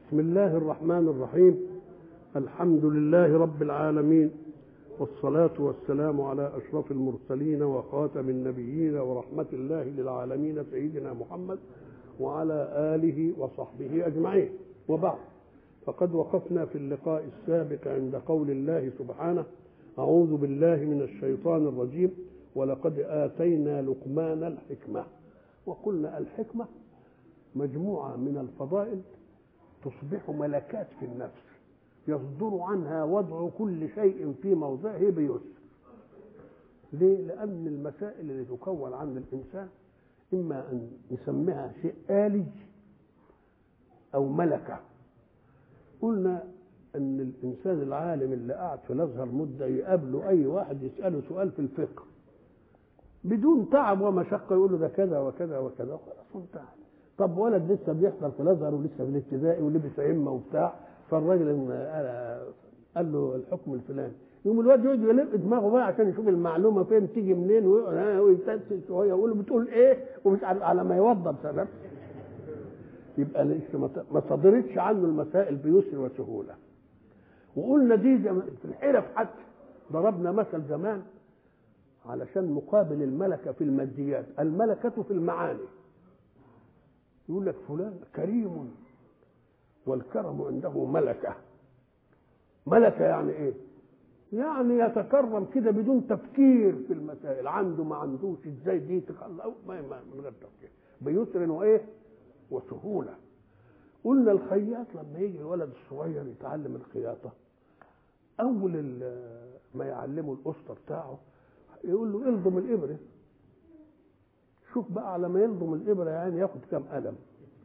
بسم الله الرحمن الرحيم الحمد لله رب العالمين والصلاة والسلام على أشرف المرسلين وخاتم النبيين ورحمة الله للعالمين سيدنا محمد وعلى آله وصحبه أجمعين وبعد فقد وقفنا في اللقاء السابق عند قول الله سبحانه أعوذ بالله من الشيطان الرجيم ولقد آتينا لقمان الحكمة وقلنا الحكمة مجموعة من الفضائل تصبح ملكات في النفس يصدر عنها وضع كل شيء في موضعه بيسر ليه؟ لأن المسائل اللي تكون عند الإنسان إما أن يسميها شيء آلي أو ملكة قلنا أن الإنسان العالم اللي قاعد في الأزهر مدة يقابله أي واحد يسأله سؤال في الفقه بدون تعب ومشقة يقول له ده كذا وكذا وكذا خلاص انتهى طب ولد لسه بيحضر في الازهر ولسه في الابتدائي ولبس عمه وبتاع فالراجل قال له الحكم الفلاني يقوم الواد يقعد يلف دماغه بقى عشان يشوف المعلومه فين تيجي منين ويتنسل شويه ويقول له بتقول ايه ومش عارف على ما يوضب سبب يبقى لسه ما صدرتش عنه المسائل بيسر وسهوله وقلنا دي في الحرف حتى ضربنا مثل زمان علشان مقابل الملكه في الماديات الملكه في المعاني يقول لك فلان كريم والكرم عنده ملكه ملكه يعني ايه يعني يتكرم كده بدون تفكير في المسائل عنده ما عندوش ازاي دي تخلى ما من غير تفكير بيسر وايه وسهوله قلنا الخياط لما يجي الولد الصغير يتعلم الخياطه اول ما يعلمه الاسطى بتاعه يقول له الضم الابره شوف بقى على ما يلضم الابره يعني ياخد كام قلم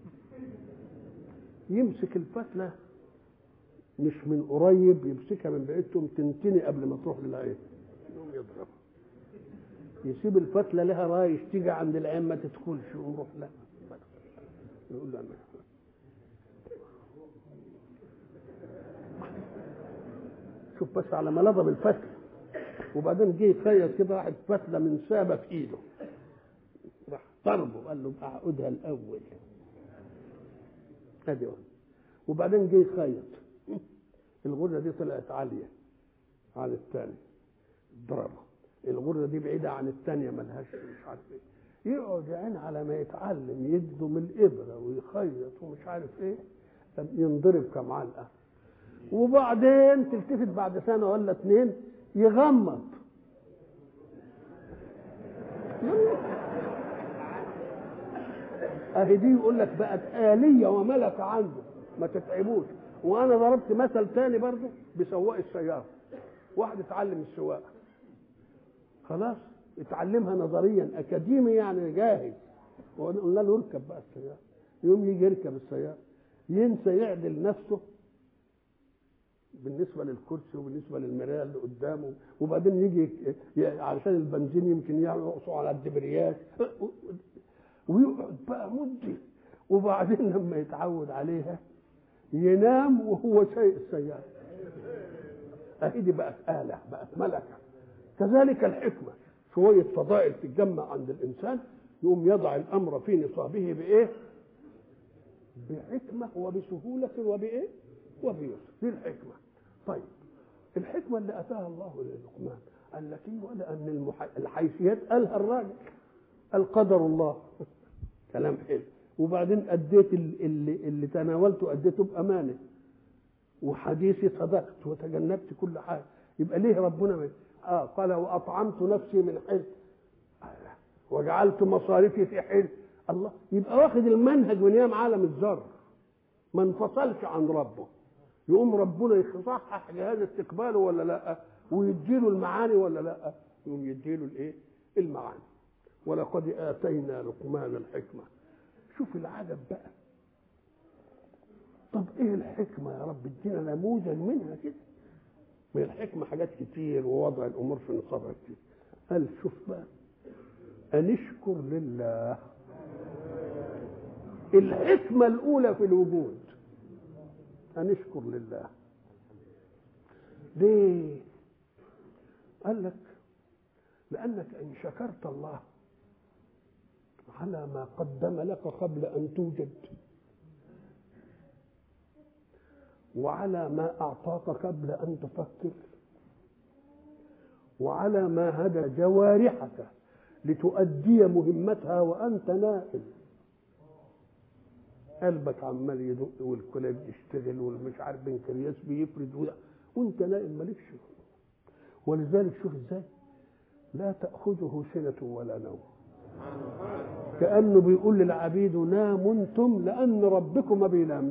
يمسك الفتله مش من قريب يمسكها من بعيد تقوم تنتني قبل ما تروح للعين يقوم يضربها يسيب الفتله لها رايش تيجي عند العين ما تدخلش يقوم روح لا يقول له شوف بس على ما لضم الفتله وبعدين جه يخيط كده راحت فتله من سابه في ايده راح ضربه قال له اعقدها الاول ادي وبعدين جه يخيط الغرزه دي طلعت عاليه عن الثاني ضربه الغرزه دي بعيده عن الثانيه ملهاش مش عارف ايه يقعد يعني على ما يتعلم يدم الابره ويخيط ومش عارف ايه ينضرب كم علقه وبعدين تلتفت بعد سنه ولا اتنين يغمض اهي دي يقول لك بقت آلية وملكة عنده ما تتعبوش وانا ضربت مثل تاني برضه بسواق السيارة واحد اتعلم السواقة خلاص اتعلمها نظريا اكاديمي يعني جاهز وقلنا له اركب بقى السيارة يوم يجي يركب السيارة ينسى يعدل نفسه بالنسبه للكرسي وبالنسبه للمرايه اللي قدامه وبعدين يجي علشان البنزين يمكن يقصوا على الدبرياج ويقعد بقى مده وبعدين لما يتعود عليها ينام وهو سايق السياره اهي دي بقت آلة بقت ملكة كذلك الحكمة شوية فضائل تتجمع عند الإنسان يقوم يضع الأمر في نصابه بإيه؟ بحكمة وبسهولة وبإيه؟ وبيسر دي الحكمة طيب الحكمة اللي أتاها الله للقمان قال لك ايه لأن المح... الحيثيات قالها الراجل القدر الله كلام حلو وبعدين أديت اللي, اللي تناولته أديته بأمانة وحديثي صدقت وتجنبت كل حاجة يبقى ليه ربنا من... آه قال وأطعمت نفسي من حل وجعلت مصاريفي في حل الله يبقى واخد المنهج من ايام عالم الذر ما انفصلش عن ربه يقوم ربنا يصحح جهاز استقباله ولا لا ويديله المعاني ولا لا يقوم يديله الايه المعاني ولقد اتينا لقمان الحكمه شوف العجب بقى طب ايه الحكمه يا رب ادينا نموذج منها كده ما الحكمه حاجات كتير ووضع الامور في نصابها كتير قال شوف بقى أنشكر لله الحكمة الأولى في الوجود أنشكر لله ليه؟ قال لك لأنك إن شكرت الله على ما قدم لك قبل أن توجد وعلى ما أعطاك قبل أن تفكر وعلى ما هدى جوارحك لتؤدي مهمتها وأنت نائم قلبك عمال يدق والكلاب يشتغل والمش عارف بنكرياس بيفرد وده وانت نائم مالكش ولذلك شوف ازاي لا تأخذه سنة ولا نوم كأنه بيقول للعبيد ناموا انتم لأن ربكم ما بينامش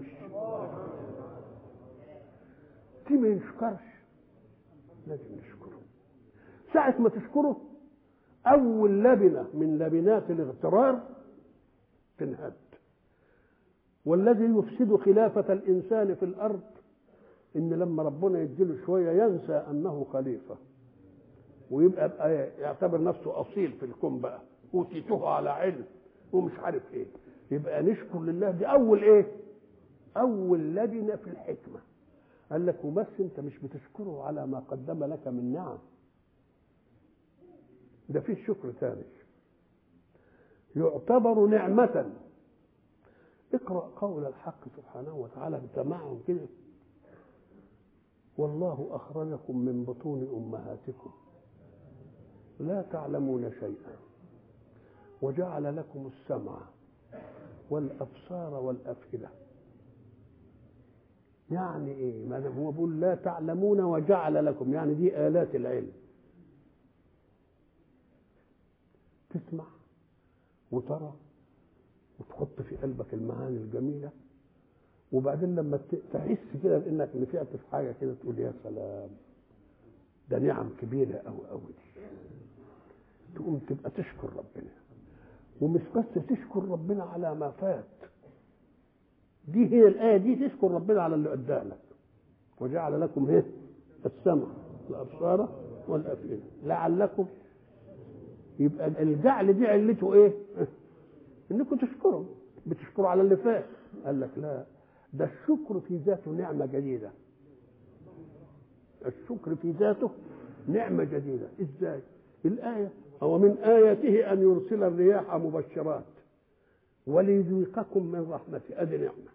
دي ما يشكرش لازم نشكره ساعة ما تشكره أول لبنة من لبنات الاغترار تنهد والذي يفسد خلافة الإنسان في الأرض إن لما ربنا يديله شوية ينسى أنه خليفة ويبقى بقى يعتبر نفسه أصيل في الكون بقى أوتيته على علم ومش عارف إيه يبقى نشكر لله دي أول إيه؟ أول لبنة في الحكمة قال لك وبس أنت مش بتشكره على ما قدم لك من نعم ده فيه شكر ثاني يعتبر نعمة اقرأ قول الحق سبحانه وتعالى بتمعن كده والله أخرجكم من بطون أمهاتكم لا تعلمون شيئا وجعل لكم السمع والأبصار والأفئدة يعني إيه؟ ما هو بيقول لا تعلمون وجعل لكم يعني دي آلات العلم تسمع وترى وتحط في قلبك المعاني الجميلة وبعدين لما تحس كده بانك نفعت في حاجه كده تقول يا سلام ده نعم كبيره قوي قوي دي تقوم تبقى تشكر ربنا ومش بس تشكر ربنا على ما فات دي هي الايه دي تشكر ربنا على اللي اداه لك وجعل لكم ايه السمع الابصار والافئده لعلكم يبقى الجعل دي علته ايه انكم تشكروا بتشكروا على اللي فات قال لك لا ده الشكر في ذاته نعمة جديدة الشكر في ذاته نعمة جديدة ازاي الآية هو من آياته أن يرسل الرياح مبشرات وليذيقكم من رحمته أدي نعمة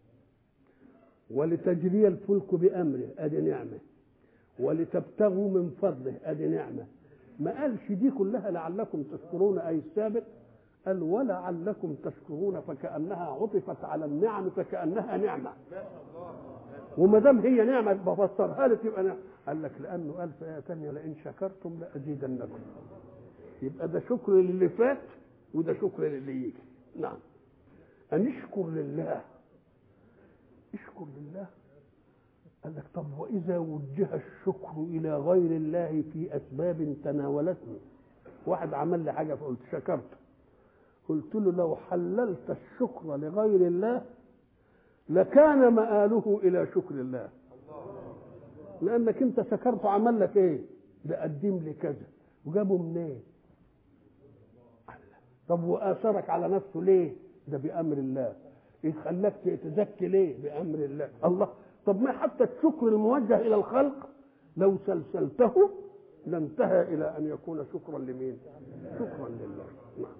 ولتجري الفلك بأمره أدي نعمة ولتبتغوا من فضله أدي نعمة ما قالش دي كلها لعلكم تشكرون أي السابق قال ولعلكم تشكرون فكأنها عطفت على النعم فكأنها نعمة وما دام هي نعمة بفسرها لك يبقى نعمة قال لك لأنه قال في آية ثانية لئن شكرتم لأزيدنكم يبقى ده شكر للي فات وده شكر للي يجي نعم أن اشكر لله اشكر لله قال لك طب وإذا وجه الشكر إلى غير الله في أسباب تناولتني واحد عمل لي حاجة فقلت شكرته قلت له لو حللت الشكر لغير الله لكان مآله إلى شكر الله لأنك أنت شكرته عمل لك إيه؟ ده قدم لي كذا وجابه منين؟ طب وآثرك على نفسه ليه؟ ده بأمر الله يخليك تزكي ليه؟ بأمر الله الله طب ما حتى الشكر الموجه إلى الخلق لو سلسلته لانتهى إلى أن يكون شكرا لمين؟ شكرا لله نعم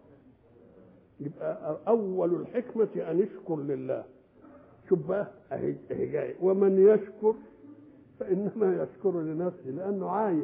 يبقى اول الحكمه ان يشكر لله شوف بقى اهي اهي جاي ومن يشكر فانما يشكر لنفسه لانه عايز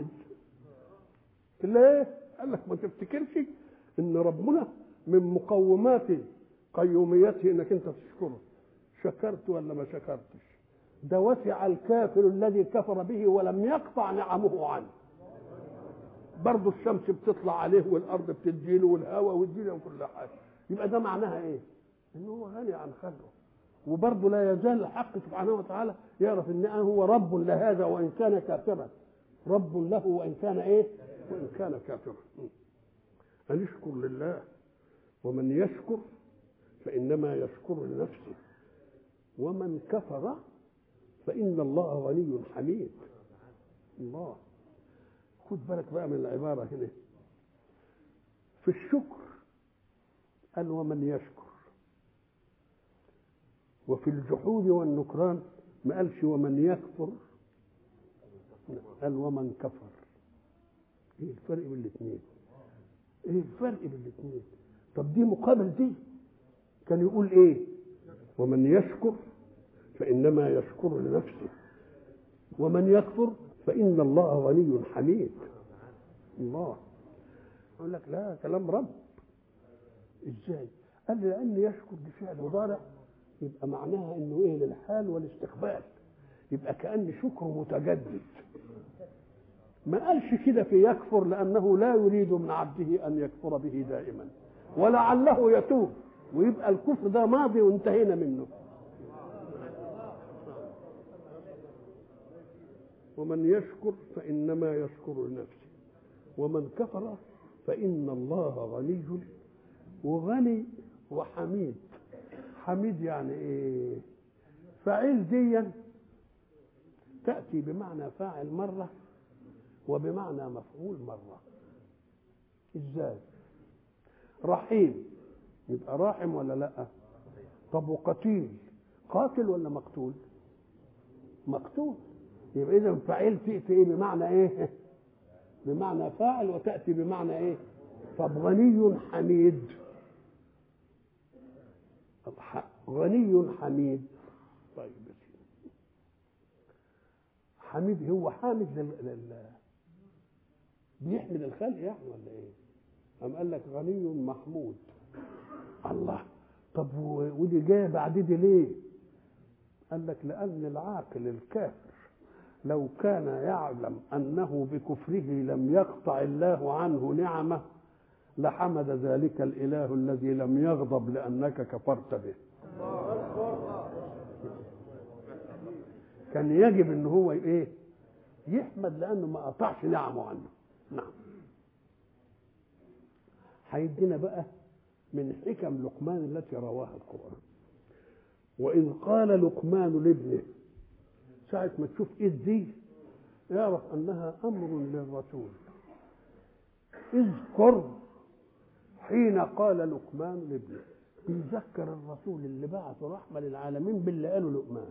ليه؟ قال لك ما تفتكرش ان ربنا من مقومات قيوميته انك انت تشكره شكرت ولا ما شكرتش ده وسع الكافر الذي كفر به ولم يقطع نعمه عنه برضه الشمس بتطلع عليه والارض بتديله والهواء والدنيا وكل حاجه يبقى ده معناها ايه؟ ان هو غني عن خلقه وبرضه لا يزال الحق سبحانه وتعالى يعرف ان هو رب لهذا وان كان كافرا رب له وان كان ايه؟ وان كان كافرا ان يشكر لله ومن يشكر فانما يشكر لنفسه ومن كفر فان الله غني حميد الله خد بالك بقى من العباره هنا في الشكر قال ومن يشكر وفي الجحود والنكران ما قالش ومن يكفر قال ومن كفر ايه الفرق بين الاثنين ايه الفرق بين الاثنين طب دي مقابل دي كان يقول ايه ومن يشكر فإنما يشكر لنفسه ومن يكفر فإن الله غني حميد الله يقول لك لا كلام رب ازاي قال لي لأن يشكر بفعل مضارع يبقى معناها انه ايه للحال والاستقبال يبقى كأن شكره متجدد ما قالش كده في يكفر لأنه لا يريد من عبده أن يكفر به دائما ولعله يتوب ويبقى الكفر ده ماضي وانتهينا منه ومن يشكر فإنما يشكر لنفسه ومن كفر فإن الله غني وغني وحميد حميد يعني ايه فعيل ديا تأتي بمعنى فاعل مرة وبمعنى مفعول مرة ازاي رحيم يبقى راحم ولا لا طب وقتيل قاتل ولا مقتول مقتول يبقى اذا فعيل تأتي ايه بمعنى ايه بمعنى فاعل وتأتي بمعنى ايه طب غني حميد غني حميد طيب حميد هو حامد لل... لل... بيحمد الخلق يعني ولا ايه؟ قام قال لك غني محمود الله طب و... ودي جايه بعد دي ليه؟ قال لك لأن العاقل الكافر لو كان يعلم أنه بكفره لم يقطع الله عنه نعمه لحمد ذلك الإله الذي لم يغضب لأنك كفرت به كان يجب ان هو ايه يحمد لانه ما قطعش نعمه عنه نعم هيدينا بقى من حكم لقمان التي رواها القرآن وإذ قال لقمان لابنه ساعة ما تشوف إذ دي اعرف أنها أمر للرسول اذكر حين قال لقمان لابنه بيذكر الرسول اللي بعثه رحمة للعالمين باللي قاله لقمان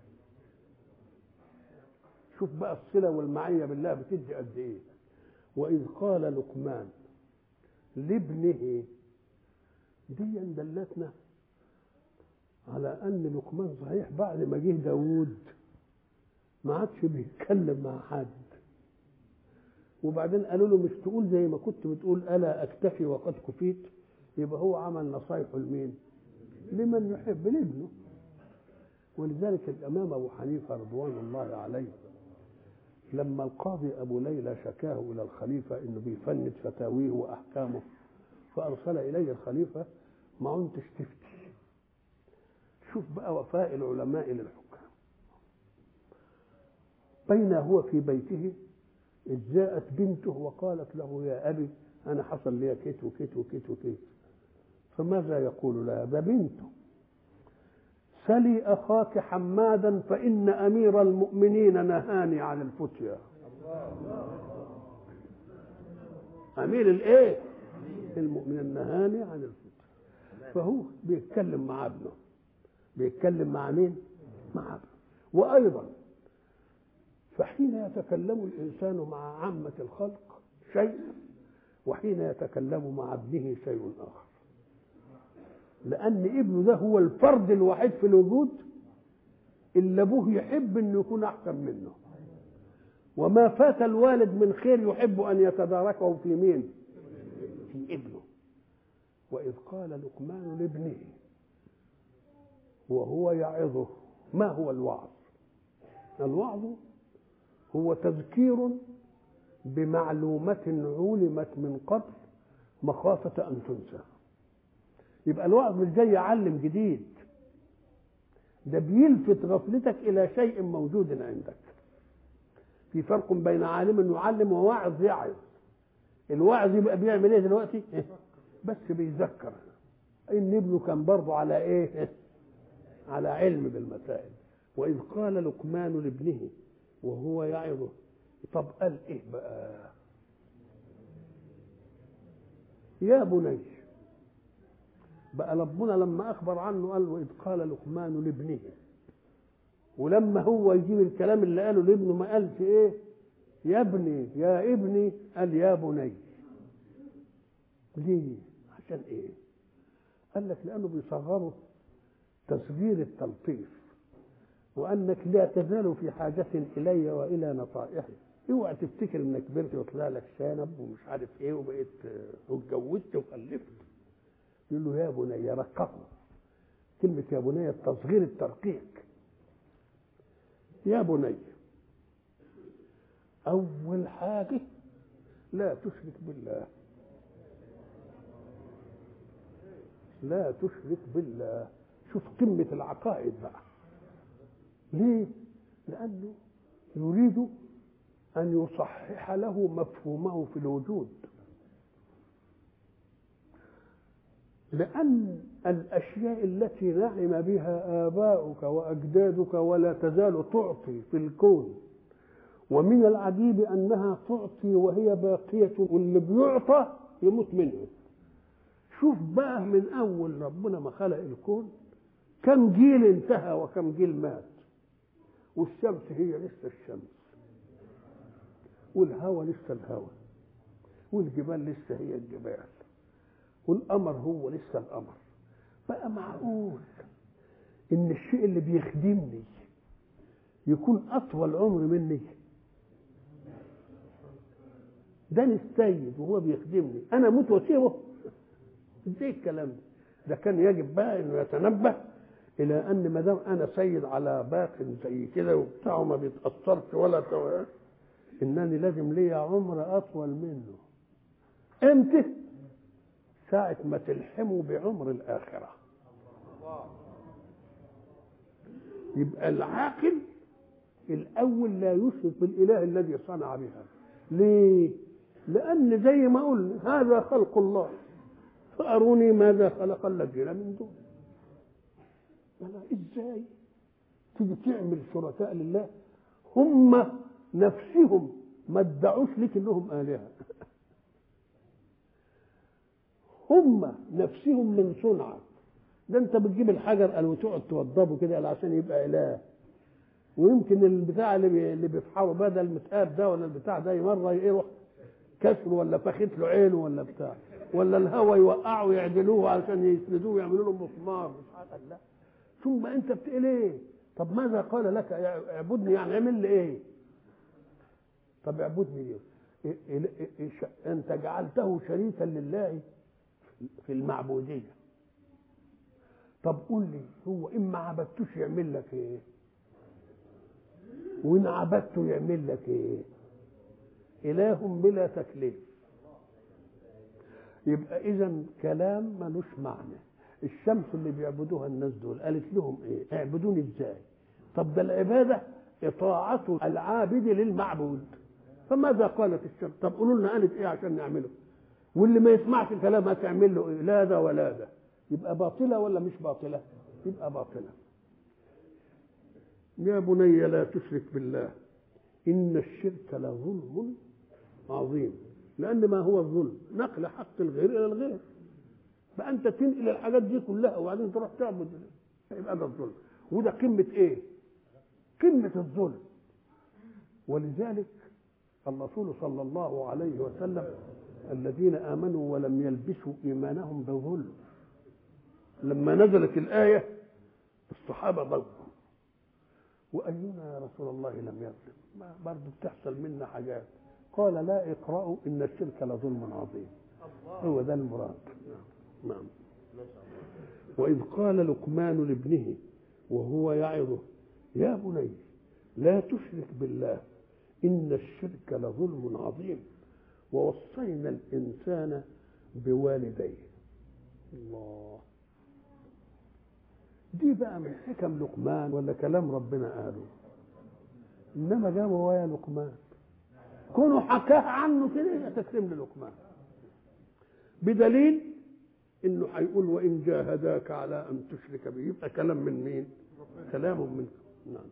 شوف بقى الصلة والمعية بالله بتدي قد إيه وإذ قال لقمان لابنه دي دلتنا على أن لقمان صحيح بعد ما جه داوود ما عادش بيتكلم مع حد وبعدين قالوا له مش تقول زي ما كنت بتقول ألا أكتفي وقد كفيت يبقى هو عمل نصايحه لمين؟ لمن يحب لابنه ولذلك الإمام أبو حنيفة رضوان الله عليه لما القاضي أبو ليلى شكاه إلى الخليفة إنه بيفند فتاويه وأحكامه فأرسل إليه الخليفة ما أنتش تفتي شوف بقى وفاء العلماء للحكام بين هو في بيته إذ جاءت بنته وقالت له يا أبي أنا حصل لي كيت وكيت وكيت وكيت فماذا يقول لها ده بنته سلي أخاك حمادا فإن أمير المؤمنين نهاني عن الفتيا أمير الإيه؟ المؤمنين نهاني عن الفتيا فهو بيتكلم مع ابنه بيتكلم مع مين؟ مع ابنه وأيضا فحين يتكلم الإنسان مع عامة الخلق شيء وحين يتكلم مع ابنه شيء آخر لأن ابنه ده هو الفرد الوحيد في الوجود اللي أبوه يحب أنه يكون أحسن منه وما فات الوالد من خير يحب أن يتداركه في مين؟ في ابنه وإذ قال لقمان لابنه وهو يعظه ما هو الوعظ؟ الوعظ هو تذكير بمعلومة علمت من قبل مخافة أن تنسى يبقى الوعظ مش جاي يعلم جديد ده بيلفت غفلتك إلى شيء موجود عندك في فرق بين عالم يعلم وواعظ يعظ الواعظ يبقى بيعمل ايه دلوقتي بس بيذكر ان ابنه كان برضه على ايه على علم بالمسائل واذ قال لقمان لابنه وهو يعظه طب قال ايه بقى يا بني بقى ربنا لما اخبر عنه قال واذ قال لقمان لابنه ولما هو يجيب الكلام اللي قاله لابنه ما قالش ايه يا ابني يا ابني قال يا بني ليه عشان ايه قال لك لانه بيصغره تصغير التلطيف وانك لا تزال في حاجه الي والى نصائحي اوعى تفتكر انك كبرت وطلع لك شنب ومش عارف ايه وبقيت واتجوزت وخلفت يقول له يا بني رققه كلمة يا بني التصغير الترقيق يا بني أول حاجة لا تشرك بالله لا تشرك بالله شوف قمة العقائد بقى ليه؟ لأنه يريد أن يصحح له مفهومه في الوجود لأن الأشياء التي نعم بها آباؤك وأجدادك ولا تزال تعطي في الكون ومن العجيب أنها تعطي وهي باقية واللي بيعطى يموت منه شوف بقى من أول ربنا ما خلق الكون كم جيل انتهى وكم جيل مات والشمس هي لسه الشمس والهوى لسه الهوى والجبال لسه هي الجبال والقمر هو لسه القمر بقى معقول ان الشيء اللي بيخدمني يكون اطول عمر مني ده السيد وهو بيخدمني انا اموت واسيبه ازاي الكلام ده ده كان يجب بقى انه يتنبه الى ان ما دام انا سيد على باق زي كده وبتاعه ما بيتاثرش ولا تو... انني لازم ليا عمر اطول منه امتى ساعة ما تلحموا بعمر الآخرة يبقى العاقل الأول لا يشرك بالإله الذي صنع بها ليه؟ لأن زي ما قلنا هذا خلق الله فأروني ماذا خلق الذين من دون أنا إزاي تيجي تعمل شركاء لله هم نفسهم ما ادعوش لك انهم الهه هم نفسهم من صنعك ده انت بتجيب الحجر قال وتقعد توضبه كده قال عشان يبقى اله ويمكن البتاع اللي بي... اللي بيفحره بدل المتقاب ده ولا البتاع ده مره يروح كسره ولا فخت له عينه ولا بتاع ولا الهوا يوقعه ويعدلوه عشان يسندوه ويعملوا له مسمار مش عارف لا ثم انت بتقول ايه طب ماذا قال لك اعبدني يعني اعمل لي ايه طب اعبدني ايه, إيه, إيه, إيه انت جعلته شريكا لله في المعبوديه طب قول لي هو ان ما عبدتوش يعمل لك ايه وان عبدته يعمل لك ايه اله بلا تكليف يبقى اذا كلام ملوش معنى الشمس اللي بيعبدوها الناس دول قالت لهم ايه اعبدوني ازاي طب ده العباده اطاعه العابد للمعبود فماذا قالت الشمس طب قولوا لنا قالت ايه عشان نعمله واللي ما يسمعش الكلام هتعمل له ايه لا ده ولا ده يبقى باطله ولا مش باطله يبقى باطله يا بني لا تشرك بالله ان الشرك لظلم عظيم لان ما هو الظلم نقل حق الغير الى الغير فانت تنقل الحاجات دي كلها وبعدين تروح تعبد يبقى ده الظلم وده قمه ايه قمه الظلم ولذلك الرسول صلى الله عليه وسلم الذين امنوا ولم يلبسوا ايمانهم بظلم لما نزلت الايه الصحابه ضجوا واينا يا رسول الله لم يظلم برضه بتحصل منا حاجات قال لا اقرأوا ان الشرك لظلم عظيم هو ده المراد نعم واذ قال لقمان لابنه وهو يعظه يا بني لا تشرك بالله ان الشرك لظلم عظيم ووصينا الانسان بوالديه الله دي بقى من حكم لقمان ولا كلام ربنا قاله انما جابه هو يا لقمان كونوا حكاه عنه كده يبقى تكريم للقمان بدليل انه هيقول وان جاهداك على ان تشرك به يبقى كلام من مين؟ كلام من نعم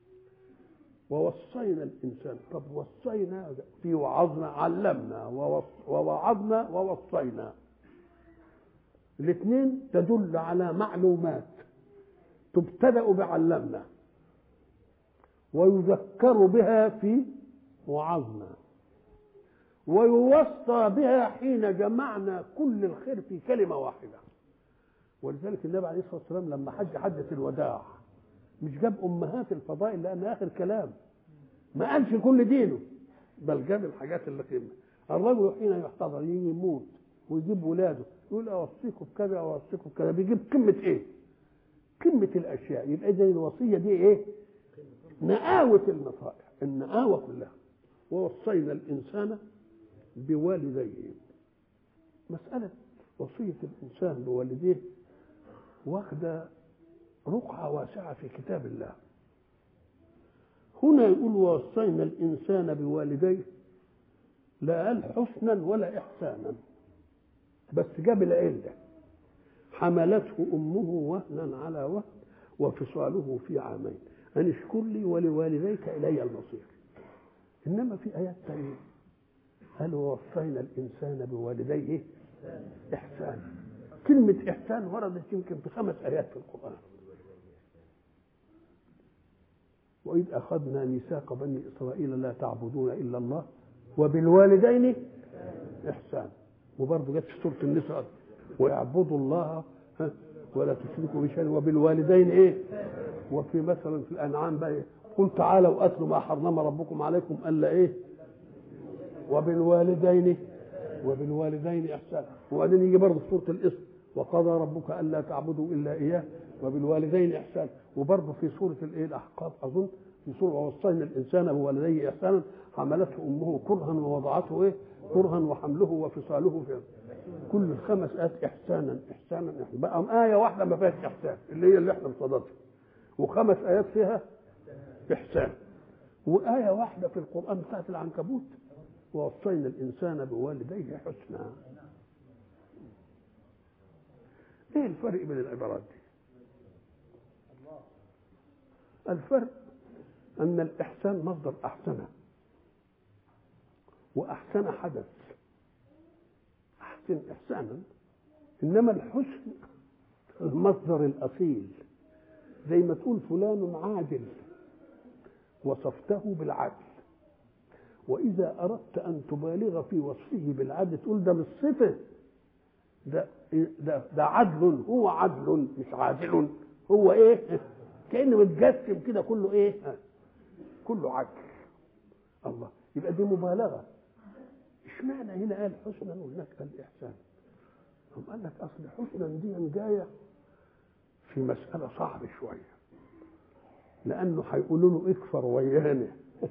ووصينا الانسان طب وصينا في وعظنا علمنا ووعظنا ووصينا الاثنين تدل على معلومات تبتدا بعلمنا ويذكر بها في وعظنا ويوصى بها حين جمعنا كل الخير في كلمه واحده ولذلك النبي عليه الصلاه والسلام لما حج حجه الوداع مش جاب امهات الفضائل لان اخر كلام ما قالش كل دينه بل جاب الحاجات اللي قيمه الرجل حين يحتضر يجي يموت ويجيب ولاده يقول اوصيكم بكذا اوصيكم بكذا بيجيب قمه ايه؟ قمه الاشياء يبقى اذا الوصيه دي ايه؟ نقاوه النصائح النقاوه كلها ووصينا الانسان بوالديه مساله وصيه الانسان بوالديه واخده رقعه واسعه في كتاب الله هنا يقول ووصينا الانسان بوالديه لا قال حسنا ولا احسانا بس جاب العله حملته امه وهنا على وهن وفصاله في عامين ان اشكر لي ولوالديك الي المصير انما في ايات ثانيه قال ووصينا الانسان بوالديه احسانا كلمه احسان وردت يمكن في خمس ايات في القران وإذ أخذنا ميثاق بني إسرائيل لا تعبدون إلا الله وبالوالدين إحسان وبرضه جت في سورة النساء ويعبدوا الله ها ولا تشركوا به شيئا وبالوالدين إيه وفي مثلا في الأنعام بقى إيه؟ قل تعالوا أتلوا ما حرم ربكم عليكم ألا إيه وبالوالدين وبالوالدين إحسان وبعدين يجي برضه في سورة الإسم وقضى ربك ألا تعبدوا إلا إياه وبالوالدين إحسان وبرضه في سورة الإيه الأحقاف أظن في سورة ووصينا الإنسان بوالديه إحسانا حملته أمه كرها ووضعته إيه كرها وحمله وفصاله في كل الخمس آيات إحسانا إحسانا إحسانا بقى آية واحدة ما فيهاش إحسان اللي هي اللي إحنا بصددها وخمس آيات فيها إحسان وآية واحدة في القرآن بتاعت العنكبوت ووصينا الإنسان بوالديه حسنا ايه الفرق بين العبارات دي الفرق ان الاحسان مصدر احسن واحسن حدث احسن احسانا انما الحسن المصدر الاصيل زي ما تقول فلان عادل وصفته بالعدل واذا اردت ان تبالغ في وصفه بالعدل تقول ده مش صفه ده ده ده عدل هو عدل مش عادل هو ايه كانه متجسم كده كله ايه كله عدل الله يبقى دي مبالغه اشمعنى هنا قال حسنا وهناك قال احسان هم قال لك اصل حسنا دي جايه في مساله صعبه شويه لانه هيقولوا له اكفر ويانا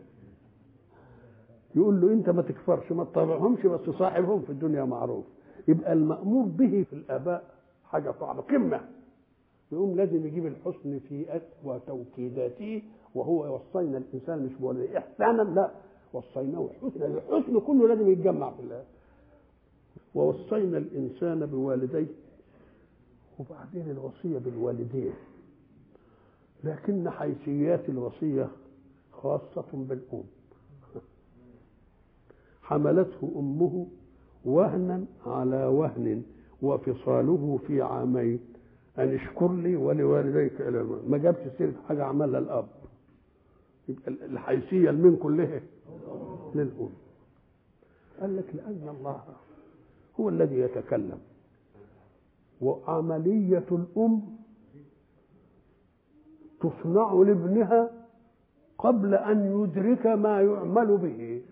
يقول له انت ما تكفرش ما تطلعهمش بس صاحبهم في الدنيا معروف يبقى المأمور به في الآباء حاجة صعبة قمة يقوم لازم يجيب الحسن في أسوأ توكيداته وهو وصينا الإنسان مش بوالديه إحسانا لا وصيناه حسنا الحسن كله لازم يتجمع في الله ووصينا الإنسان بوالديه وبعدين الوصية بالوالدين لكن حيثيات الوصية خاصة بالأم حملته أمه وهنا على وهن وفصاله في عامين أن اشكر لي ولوالديك إلى الماء ما جابش سيرة حاجة عملها الأب يبقى الحيثية المين كلها للأم قال لك لأن الله هو الذي يتكلم وعملية الأم تصنع لابنها قبل أن يدرك ما يعمل به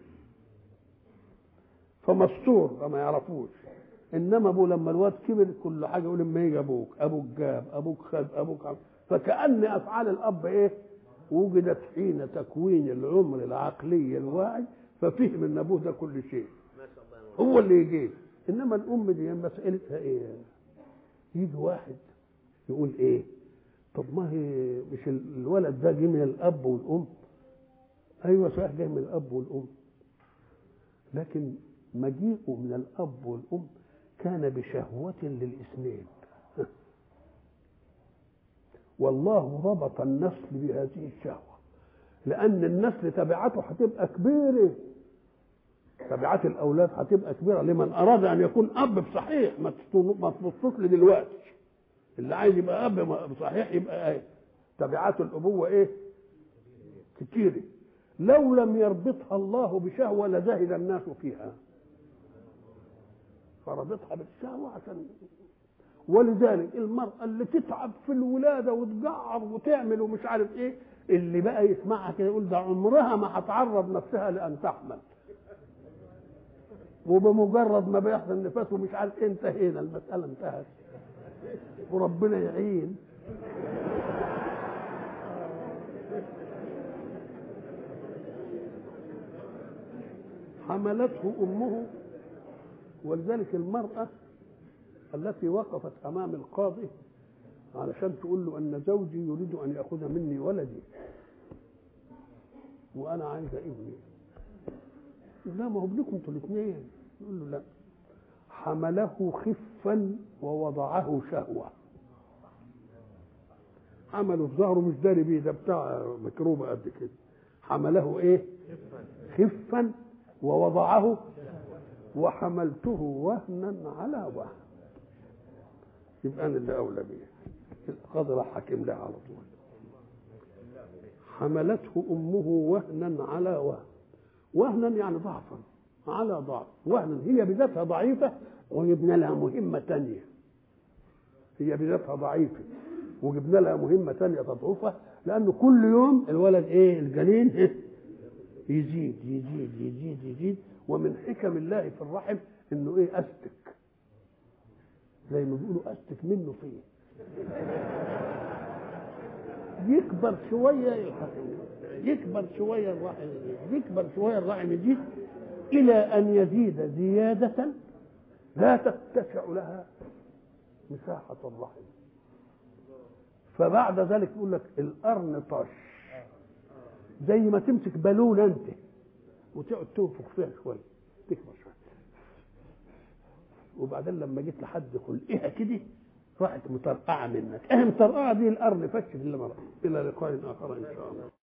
فمستور فما يعرفوش انما ابوه لما الواد كبر كل حاجه يقول اما يجي ابوك ابوك جاب ابوك خد ابوك عم. فكان افعال الاب ايه وجدت حين تكوين العمر العقلي الواعي ففهم ان ابوه ده كل شيء هو اللي يجيب انما الام دي مسالتها ايه يجي واحد يقول ايه طب ما هي مش الولد ده جه من الاب والام ايوه صحيح جاي من الاب والام لكن مجيئه من الاب والام كان بشهوه للاثنين والله ربط النسل بهذه الشهوه لان النسل تبعته هتبقى كبيره تبعات الاولاد هتبقى كبيره لمن اراد ان يكون اب بصحيح ما تبصوش دلوقتي اللي عايز يبقى اب بصحيح يبقى ايه تبعات الابوه ايه كتيره لو لم يربطها الله بشهوه لزهد الناس فيها فربطها بالشهوه عشان ولذلك المرأة اللي تتعب في الولادة وتجعر وتعمل ومش عارف ايه اللي بقى يسمعها كده يقول ده عمرها ما هتعرض نفسها لأن تحمل وبمجرد ما بيحصل نفاس ومش عارف ايه انتهينا المسألة انتهت وربنا يعين حملته امه ولذلك المراه التي وقفت امام القاضي علشان تقول له ان زوجي يريد ان ياخذ مني ولدي وانا عايزه ابني لا ما هو ابنكم انتوا الاثنين يقول له لا حمله خفا ووضعه شهوه حمله في ظهره مش داري بيه ده بتاع مكروبه قد كده حمله ايه خفا ووضعه وحملته وهنا على وهن يبقى انا اللي اولى بيه القاضي راح حكم لها على طول حملته امه وهنا على وهن وهنا يعني ضعفا على ضعف وهنا هي بذاتها ضعيفه وجبنا لها مهمه تانية هي بذاتها ضعيفه وجبنا لها مهمه تانية تضعفها لانه كل يوم الولد ايه الجنين إيه؟ يزيد يزيد يزيد يزيد ومن حكم الله في الرحم انه ايه استك زي ما بيقولوا استك منه فيه يكبر شويه الرحم يكبر شويه الرحم يكبر شويه الرحم يزيد الى ان يزيد زياده لا تتسع لها مساحه الرحم فبعد ذلك يقول لك القرن طش زي ما تمسك بالونه انت وتقعد تنفخ فيها شويه تكبر شويه وبعدين لما جيت لحد خلقها كده راحت مطرقعه منك ايه مطرقعه دي القرن فش في اللي الى لقاء اخر ان شاء الله